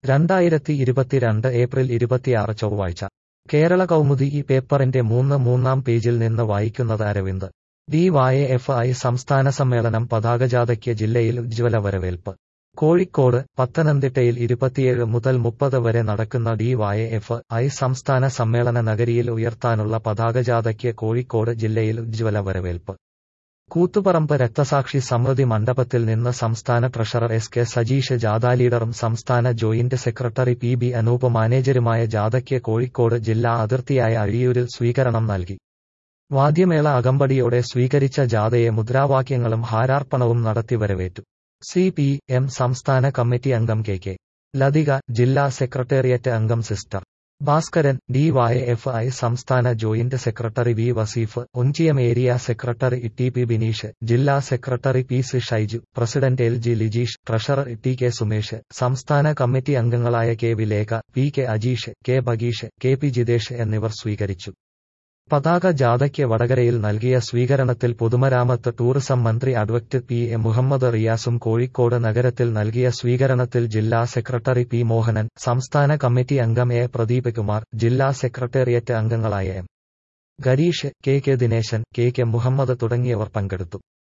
രണ്ടായിരത്തി ഇരുപത്തിരണ്ട് ഏപ്രിൽ ഇരുപത്തിയാറ് ചൊവ്വാഴ്ച കേരള കൗമുദി ഈ പേപ്പറിന്റെ മൂന്ന് മൂന്നാം പേജിൽ നിന്ന് വായിക്കുന്നത് Aravind D Y F I സംസ്ഥാന സമ്മേളനം പതാകജാഥയ്ക്ക് ജില്ലയിൽ ഉജ്ജ്വല വരവേൽപ്പ് കോഴിക്കോട് പത്തനംതിട്ടയിൽ ഇരുപത്തിയേഴ് മുതൽ മുപ്പത് വരെ നടക്കുന്ന ഡി വായ എഫ് ഐ സംസ്ഥാന സമ്മേളന നഗരിയിൽ ഉയർത്താനുള്ള പതാകജാഥയ്ക്ക് കോഴിക്കോട് ജില്ലയിൽ ഉജ്ജ്വല വരവേൽപ്പ് കൂത്തുപറമ്പ് രക്തസാക്ഷി സമൃദ്ധി മണ്ഡപത്തിൽ നിന്ന് സംസ്ഥാന ട്രഷറർ എസ് കെ സജീഷ് ജാഥാ ലീഡറും സംസ്ഥാന joint secretary P B Anoop മാനേജരുമായ ജാഥയ്ക്ക് കോഴിക്കോട് ജില്ലാ അതിർത്തിയായ അഴിയൂരിൽ സ്വീകരണം നൽകി വാദ്യമേള അകമ്പടിയോടെ സ്വീകരിച്ച ജാഥയെ മുദ്രാവാക്യങ്ങളും ഹാരാർപ്പണവും നടത്തി വരവേറ്റു സി പി എം സംസ്ഥാന കമ്മിറ്റി അംഗം കെ കെ ലതിക ജില്ലാ സെക്രട്ടേറിയറ്റ് അംഗം sister Bhaskaran D Y F I സംസ്ഥാന joint secretary V Vaseef Onchiyam area secretary T P Bineesh ജില്ലാ secretary P C Shaiju president L G Lijeesh treasurer T K Sumesh സംസ്ഥാന കമ്മിറ്റി അംഗങ്ങളായ K Vilekha P K Ajeesh K Bageesh K P Jithesh എന്നിവർ സ്വീകരിച്ചു പതാക ജാഥയ്ക്ക് വടകരയിൽ നൽകിയ സ്വീകരണത്തിൽ പൊതുമരാമത്ത് ടൂറിസം മന്ത്രി അഡ്വക്കറ്റ് പി എ മുഹമ്മദ് റിയാസും കോഴിക്കോട് നഗരത്തിൽ നൽകിയ സ്വീകരണത്തിൽ ജില്ലാ സെക്രട്ടറി പി മോഹനൻ സംസ്ഥാന കമ്മിറ്റി അംഗം എ പ്രദീപ് കുമാർ ജില്ലാ സെക്രട്ടേറിയറ്റ് അംഗങ്ങളായ M Gireesh K K Dineshan K K Muhammad തുടങ്ങിയവർ പങ്കെടുത്തു